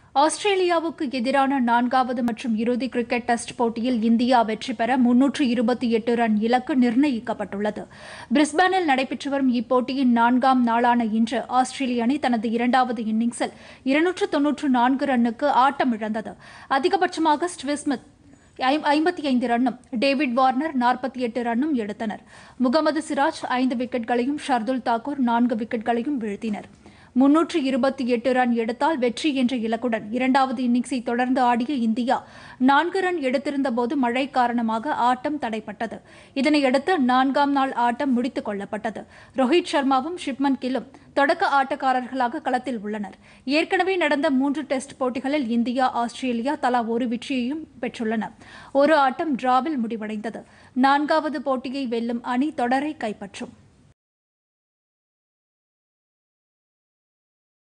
ஆஸ்திரேலியாவுக்கு எதிரான நான்காவது மற்றும் இறுதி கிரிக்கெட் டெஸ்ட் போட்டியில் இந்தியா வெற்றி பெற முன்னூற்று இருபத்தி எட்டு ரன் இலக்கு நிர்ணயிக்கப்பட்டுள்ளது பிரிஸ்பேனில் நடைபெற்று வரும் இப்போட்டியின் நான்காம் நாளான இன்று ஆஸ்திரேலிய அணி தனது இரண்டாவது இன்னிங்ஸில் இருநூற்று தொன்னூற்று நான்கு ரன்னுக்கு ஆட்டமிழந்தது அதிகபட்சமாக ஸ்டிவ் ஸ்மித் ஐம்பத்தி ஐந்து ரன்னும் டேவிட் வார்னர் நாற்பத்தி எட்டு ரன்னும் எடுத்தனர் முகமது சிராஜ் ஐந்து விக்கெட்களையும் ஷர்துல் தாக்கூர் நான்கு விக்கெட்களையும் வீழ்த்தினர் முன்னூற்று இருபத்தி எட்டு ரன் எடுத்தால் வெற்றி என்ற இலக்குடன் இரண்டாவது இன்னிங்ஸை தொடர்ந்து ஆடிய இந்தியா நான்கு ரன் எடுத்திருந்த போது மழை காரணமாக ஆட்டம் தடைப்பட்டது இதனையடுத்து நான்காம் நாள் ஆட்டம் முடித்துக் கொள்ளப்பட்டது ரோஹித் சர்மாவும் ஷிப்மன் கில்லும் தொடக்க ஆட்டக்காரர்களாக களத்தில் உள்ளனர் ஏற்கனவே நடந்த மூன்று டெஸ்ட் போட்டிகளில் இந்தியா ஆஸ்திரேலியா தலா ஒரு வெற்றியையும் பெற்றுள்ளன ஒரு ஆட்டம் டிராவில் முடிவடைந்தது நான்காவது போட்டியை வெல்லும் அணி தொடரை கைப்பற்றும்